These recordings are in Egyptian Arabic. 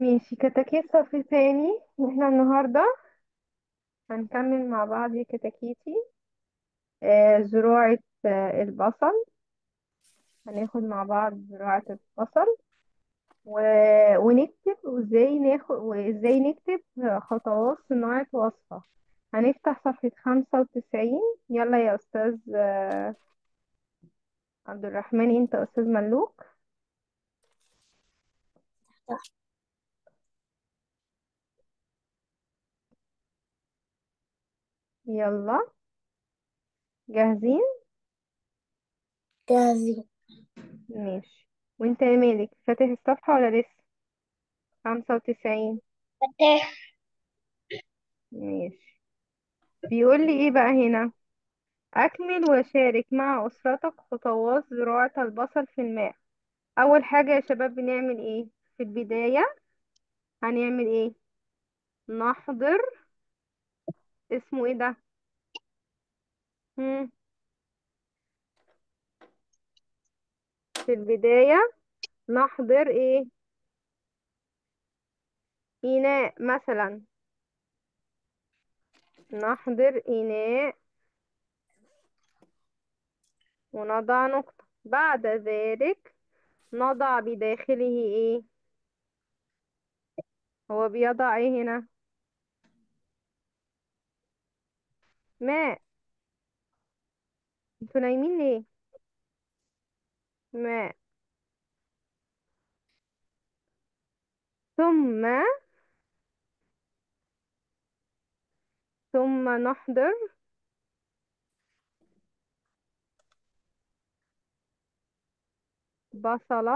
ماشي كتاكيت صف ثاني واحنا النهاردة هنكمل مع بعض كتاكيتي آه زراعة آه البصل هناخد مع بعض زراعة البصل و... ونكتب وازاي ناخد وازاي نكتب خطوات صناعة وصفة هنفتح صفحة خمسة وتسعين يلا يا أستاذ آه عبد الرحمن انت أستاذ ملوك يلا جاهزين جاهزين ماشي وانت يا مالك فاتح الصفحة ولا لسه خمسة وتسعين فتح ماشي بيقول لي ايه بقى هنا اكمل وشارك مع اسرتك خطوات زراعة البصل في الماء اول حاجة يا شباب بنعمل ايه في البداية هنعمل ايه نحضر اسمه ايه ده مم. في البداية نحضر ايه اناء مثلا نحضر اناء ونضع نقطة بعد ذلك نضع بداخله ايه هو بيضع ايه هنا ماء انتوا نايمين ليه ماء ثم ثم نحضر بصلة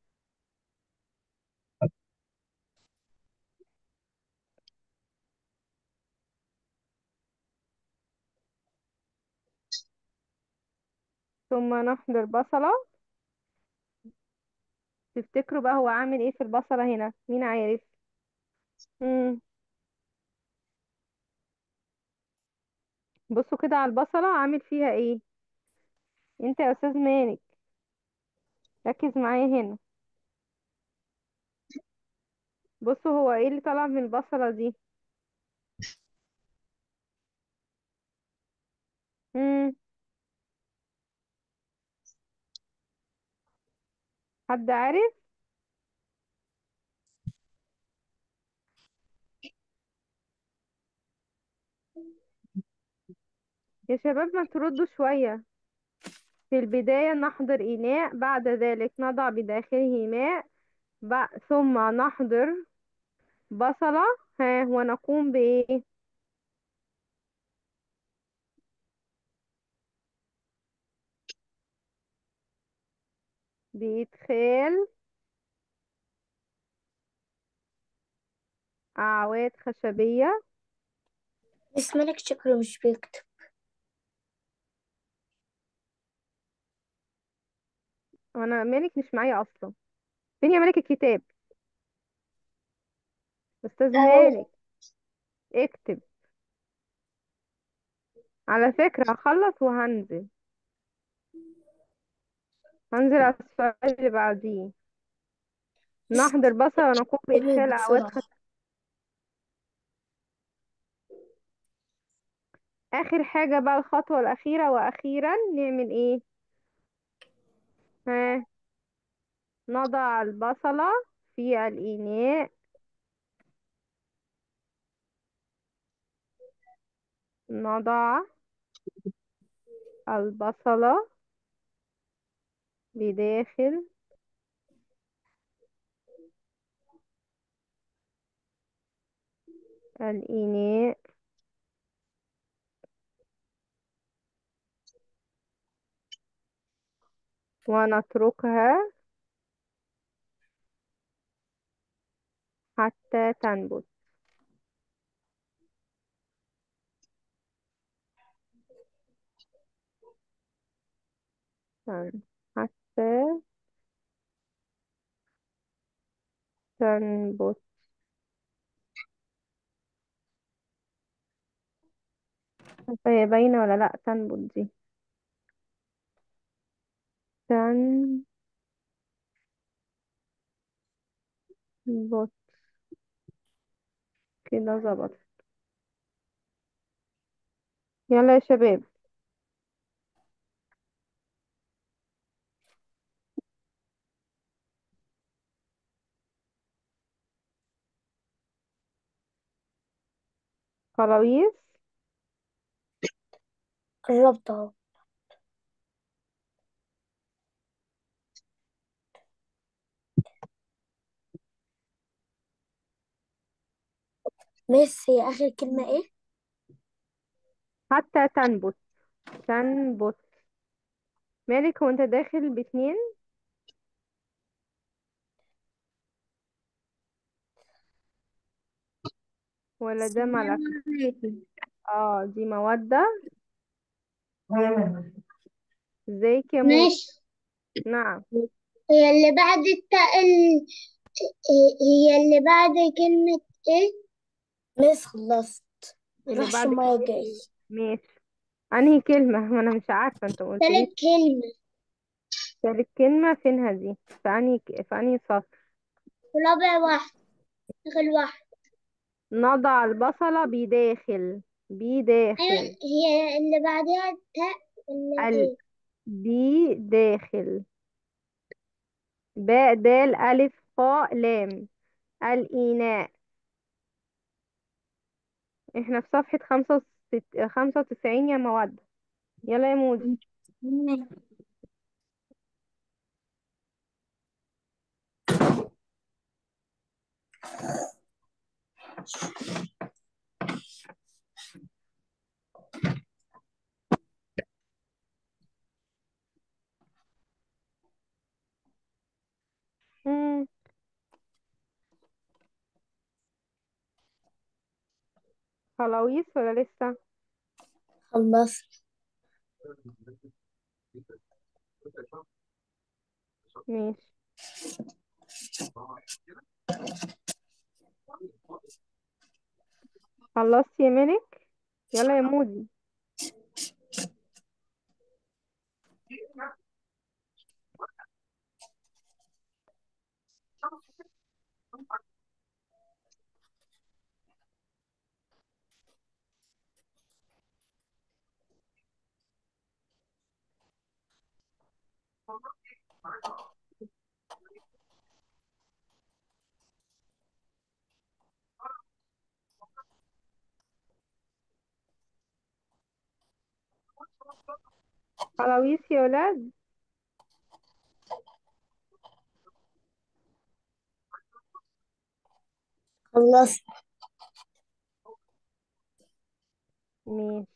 ثم نحضر بصلة تفتكروا بقى هو عامل ايه في البصلة هنا مين عارف مم. بصوا كده على البصلة عامل فيها ايه انت يا استاذ مالك ركز معايا هنا بصوا هو ايه اللي طلع من البصلة دي مم. حد عارف يا شباب ما تردوا شوية في البداية نحضر إناء بعد ذلك نضع بداخله ماء ب... ثم نحضر بصلة ها ونقوم بإيه بإدخال أعواد خشبية بس مالك شكله مش بيكتب أنا مالك مش معايا أصلا فين يا مالك الكتاب أستاذ أهو مالك اكتب على فكرة هخلص وهنزل هنزل على السؤال اللي بعديه بس نحضر بصل ونقوم اكتبي بإدخال أعواد بسرعة خشب آخر حاجة بقى الخطوة الأخيرة وأخيرا نعمل إيه ها نضع البصلة في الإناء نضع البصلة بداخل الإناء ونتركها حتى تنبت استنى. حتى تنبت عارفة هي باينة ولا لأ تنبت دي تنبت كده ظبط يلا يا شباب خلاويص قربت اهو ميس هي آخر كلمة ايه؟ حتى تنبت تنبت مالك هو انت داخل باتنين ولا ده السلام ملك عليكم اه دي مودة ازيك يا مود ماشي نعم هي اللي بعد التاء ال... هي اللي بعد كلمة ايه؟ ميس خلصت اللي روحش بعد المية كلمة جاي ايه ماشي انهي كلمة ما انا مش عارفة انت ما قلتليش تالت كلمة تالت كلمة فينها دي في انهي في انهي سطر ورابع واحد آخر واحد نضع البصلة بداخل أيوة بداخل هي اللي بعدها التاء ولا ال ايه؟ بداخل باء دال ألف قاء لام الإيناء احنا في صفحة خمسة وست... خمسة وتسعين يا مودة يلا يا مودي مم. خلاويص ولا لسه خلصت ماشي خلصتي يا ملك يلا يا مودي خلاويص يا ولاد خلصت ماشي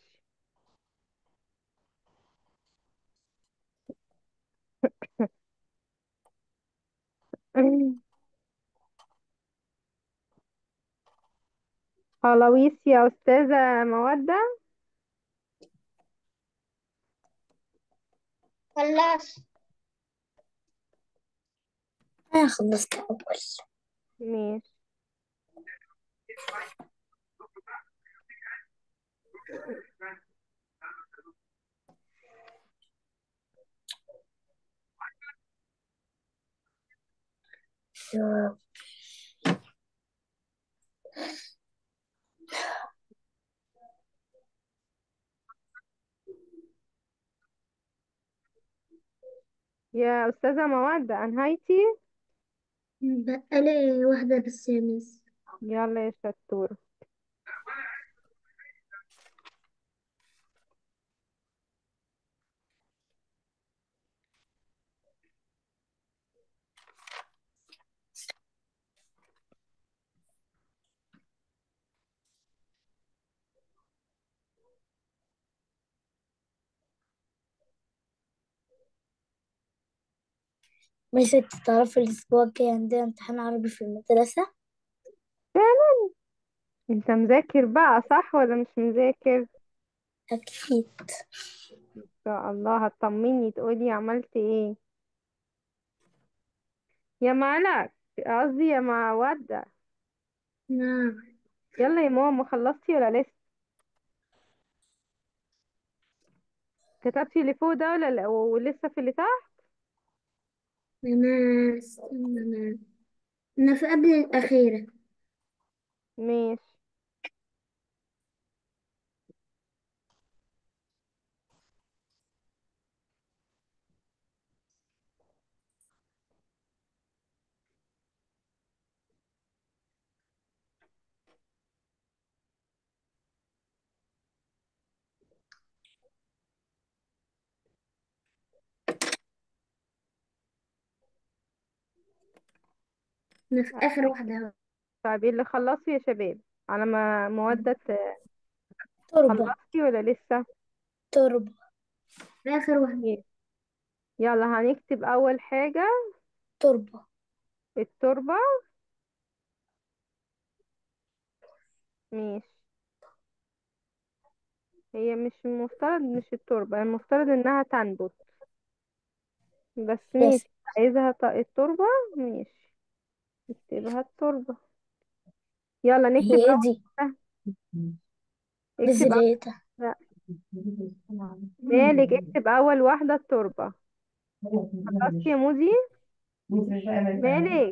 خلاويص يا أستاذة مودة خلصت أنا خلصت أول ماشي شو يا أستاذة مودة أنهيتي بقالي واحدة بس يا ميس يلا يا شطورة ميس انت تعرفي الأسبوع الجاي عندنا امتحان عربي في المدرسة فعلا انت مذاكر بقى صح ولا مش مذاكر أكيد ان شاء الله هتطمني تقولي عملت ايه يا مالك قصدي يا مودة نعم يلا يا ماما خلصتي ولا لسه كتبتي اللي فوق ده ولا لا ولسه في اللي تحت أنا استنى أنا أنا في قبل الأخيرة ماشي أنا في آخر واحدة أهو. طيب اللي خلصوا يا شباب على ما مودة تربة خلصتي ولا لسه تربة في آخر واحدة ماشي. يلا هنكتب اول حاجة تربة التربة ماشي هي مش المفترض مش التربة المفترض انها تنبت بس يس ماشي عايزها ط- التربة ماشي اكتبها التربة يلا نكتب هي إيه اول دي واحدة اكتب أول... بذريتها لا. مالك اكتب اول واحدة التربة خلصتي يا مودي مالك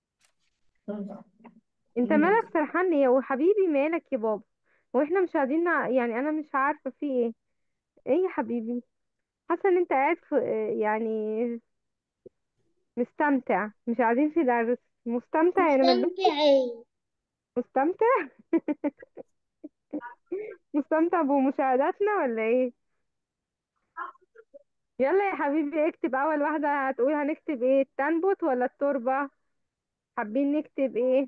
انت مالك سرحان ليه وحبيبي مالك يا بابا واحنا مش قاعدين نع- يعني انا مش عارفة في ايه ايه يا حبيبي حاسة ان انت قاعد في يعني مستمتع مش قاعدين في درس مستمتع يعني متضايق مستمتع إيه مستمتع مستمتع بمشاهداتنا ولا ايه يلا يا حبيبي اكتب اول واحدة هتقول هنكتب ايه التنبت ولا التربة حابين نكتب ايه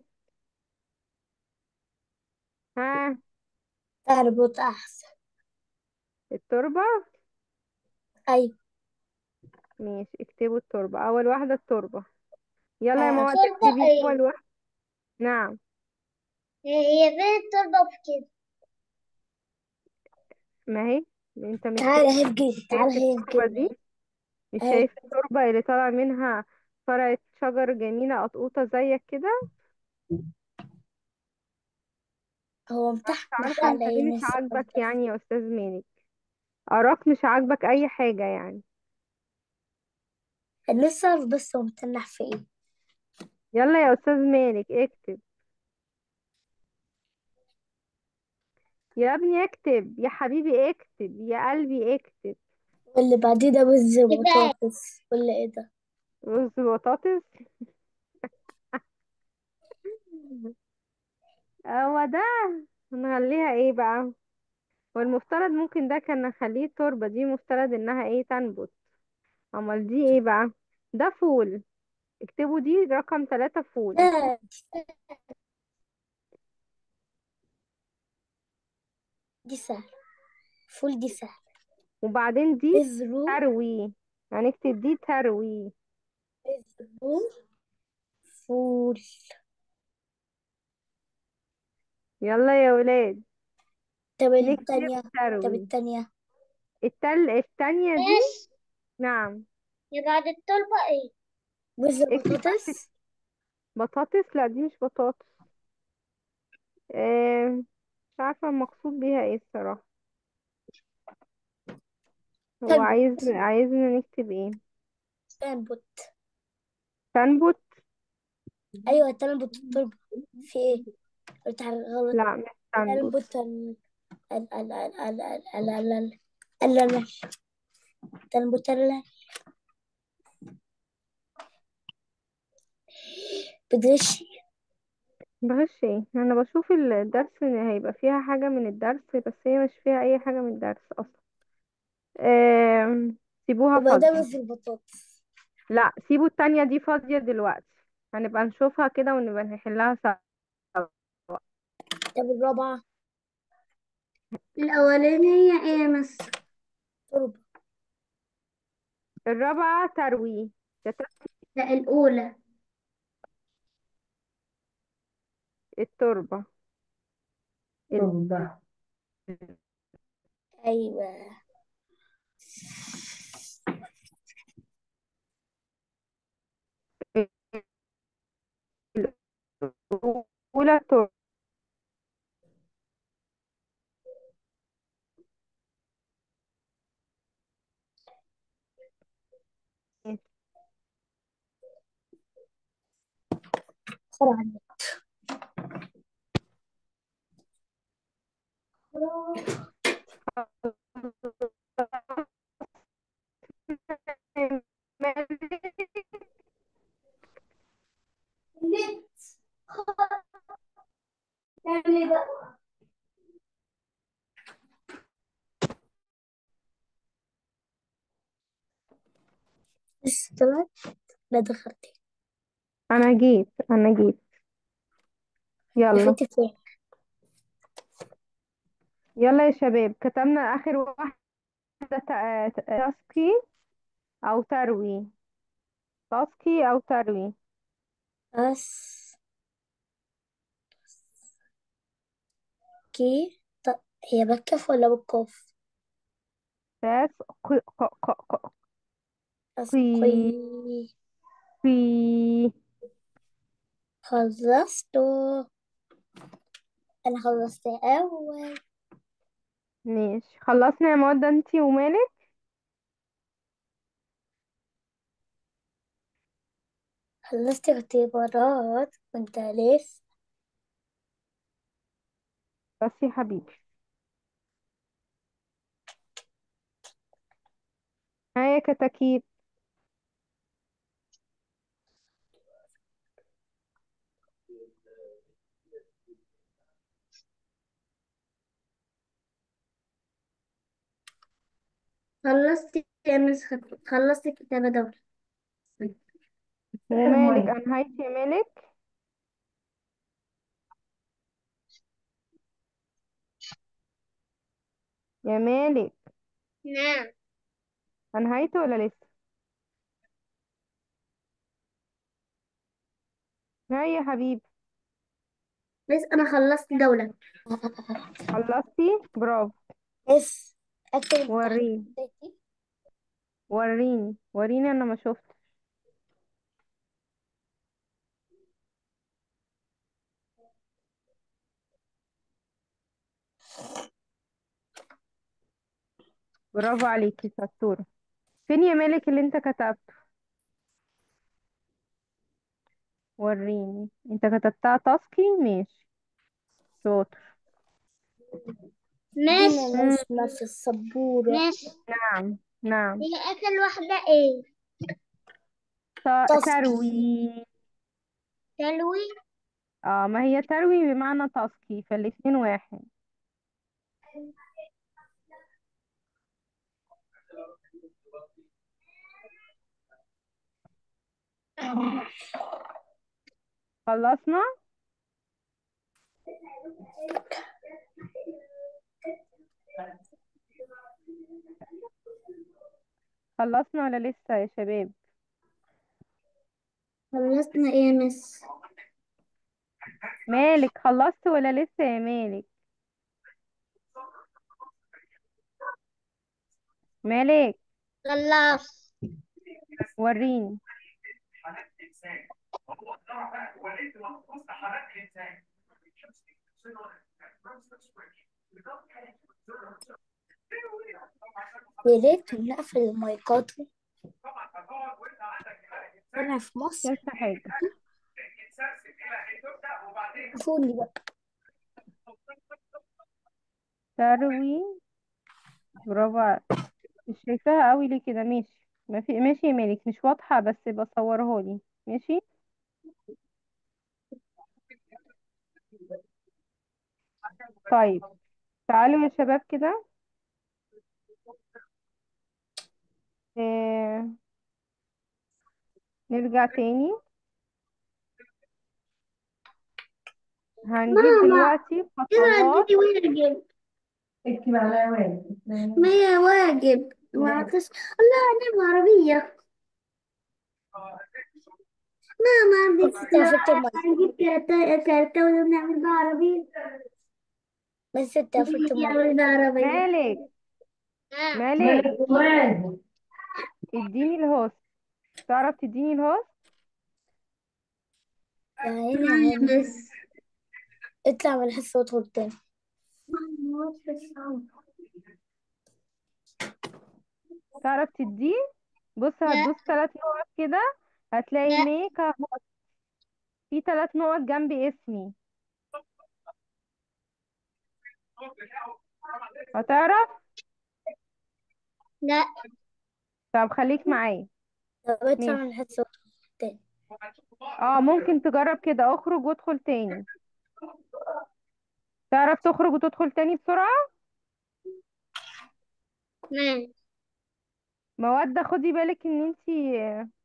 ها تربط أحسن التربة أيوة ماشي اكتبوا التربة اول واحدة التربة يلا يا آه. ماما تربة تكتبي إيه اول واحدة نعم هي فين التربة في كده ما هي انت مش تعالى هي في جيبي شايف تعالى هي في التربة دي جيبي مش أهي شايف التربة اللي طالع منها فرعة شجر جميلة قطقوطة زيك كده هو مش امتحن عارفة انت على ليه إيه مش لسه عاجبك يعني يا استاذ مالك اراك مش عاجبك اي حاجة يعني لسه أعرف بس هو متنح في إيه يلا يا استاذ مالك اكتب يا ابني اكتب يا حبيبي اكتب يا قلبي اكتب واللي بعديه ده بز بطاطس ولا إيه ده رز بطاطس هو ده نخليها ايه بقى والمفترض ممكن ده كان نخليه تربة دي مفترض انها ايه تنبت امال دي ايه بقى ده فول اكتبوا دي رقم ثلاثة فول لا دي سهل فول دي سهل وبعدين دي بذرو تروي هنكتب دي تروي بذرو فول يلا يا ولاد طب نكتب التانية طب تروي التانية التل التانية دي ماشي نعم يا بعد الطلبة ايه بذر اكتب بس بطاطس بطاطس لا دي مش بطاطس اه مش عارفة المقصود بيها ايه الصراحة هو عايز تنبت عايزنا نكتب ايه تنبت تنبت ايوه تنبت التربة في ايه قلت على غلط لا مش تنبت تنبت ال ال ال ال ال ال ال ال ال ال ال تنبت ال بتغشي بغش ايه انا بشوف الدرس ان هيبقى فيها حاجة من الدرس بس هي مش فيها اي حاجة من الدرس اصلا آم، سيبوها يبقى ده فاضية بذر البطاطس لا سيبوا التانية دي فاضية دلوقتي هنبقى نشوفها كده ونبقى نحلها سوا طب الرابعة الأولانية ايه مس تربة الرابعة تروي يا ترى لا الأولى التربة تربة أيوة الأولى تربة بسرعة النت تعمل ايه بقى لسه طلعت لا دخلت انا جيت انا جيت يلا دخلتي فين يلا يا شباب كتبنا اخر واحدة تا- تا- تاسكي او تروي تاسكي او تروي بس كي طب هي بالكف ولا بالقاف تاس قي ق ق ق أسقي قي قي خلصته أنا خلصت أول ماشي خلصنا يا مودة انتي ومالك خلصت اختبارات كنت لسه بس يا حبيبي هيا كتاكيت خلصت يا مس خلصت كتابة دورة ومالك انهيتي يا مالك يا مالك نعم انهيتي ولا لسه هيا يا حبيبي بس أنا خلصت دولة خلصتي برافو بس أكتب الامتحان وريني وريني وريني انا ما شفت برافو عليكي شطورة فين يا مالك اللي انت كتبته وريني انت كتبتها تاسكي ماشي شاطر مش مم. رسمة في السبورة مش نعم نعم هي آخر واحدة إيه؟ ت- تاسكي تروي تلوي اه ما هي تروي بمعنى تاسكي فالاتنين واحد خلصنا خلصنا ولا لسه يا شباب خلصنا إيه يا مس؟ مالك خلصت ولا لسه يا مالك مالك خلص وريني يا ريت نقفل المايكات أنا في مصر كذا حاجة فوني بقى تروي برافو ع- مش شايفاها قوي ليه كده ماشي ما في ماشي يا مالك مش واضحة بس بصورها لي ماشي طيب تعالوا يا شباب كده آه نرجع تاني هنجيب ماما دلوقتي كده خطوات اديني واجب اكتب عليها واجب ما هي واجب ما عرفتش الله أنا عربية ماما عندي نجيب كرتة كرتة ونعمل بها عربية بس انت عرفت نعمل بها عربية مالك مالك اديني الهوست تعرف تديني الهوست يا عيني يا عيني بس اطلع من الحصة وادخل تاني تعرف تديه بص هتدوس ثلاث نقط كده هتلاقي لا. ميك هوست في ثلاث نقط جنب اسمي هتعرف لا طب خليك معايا طب اطلع ماشي من الحصة وادخل تاني اه ممكن تجرب كده اخرج وادخل تاني تعرف تخرج وتدخل تاني بسرعة ماشي مودة خدي بالك ان انتي